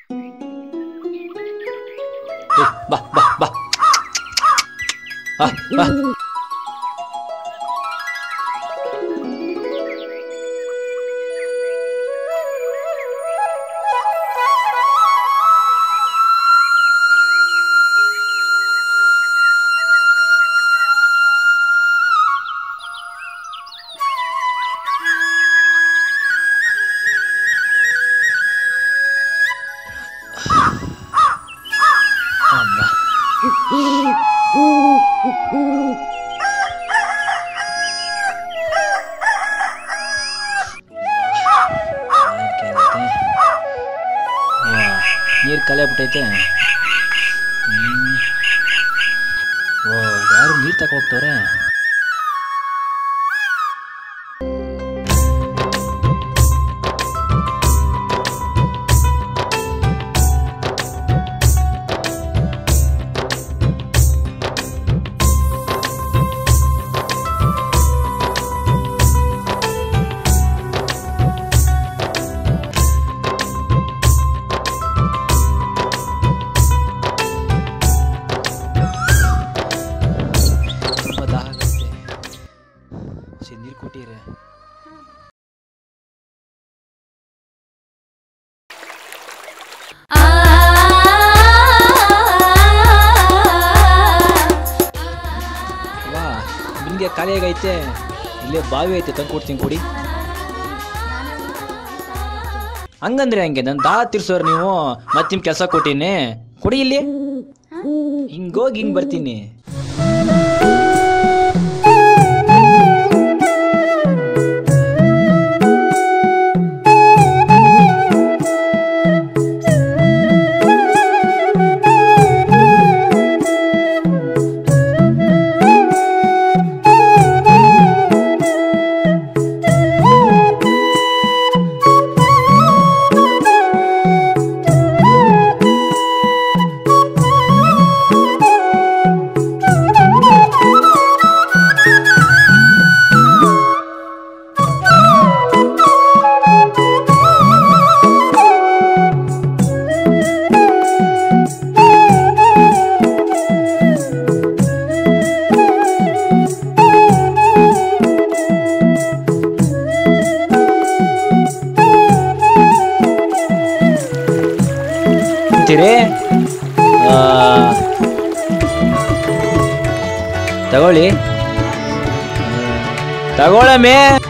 ಏ, ಬಾ ಬಾ ಬಾ ಬಾ ಬಾ ಅಮ್ಮ. ನೀರು ಕಲೆ ಬಿಟ್ಟೈತೆ ಹ್ಮ್. ಓ ಯಾರು ನೀರು ತಕ ಹೋಗ್ತವ್ರೆ ತುಂಬ ದಾಹ ಆಗುತ್ತೆ ಸರಿ ನೀರು ಕೊಟ್ಟಿರೆ ವಾ ನಿಮಗೆ ಖಾಲಿ ಆಗೈತೆ ಇಲ್ಲೇ ಬಾವಿ ಐತೆ ತಂದು ಕೊಡ್ತೀನಿ ಕೊಡಿ ಹಂಗಂದ್ರೆ ಹಂಗೆ ನನ್ನ ದಾ ತಿರ್ಸೋರು ನೀವು ಮತ್ತೆ ನಿಮ್ ಕೆಲಸ ಕೊಟ್ಟಿನಿ ಕೊಡಿ ಇಲ್ಲಿ ಹಿಂಗೋಗಿ ಹಿಂಗ್ ಬರ್ತೀನಿ ಅಂತೀರಿ ಆ, ತಗೊಳ್ಳಿ ತಗೊಳಮೆ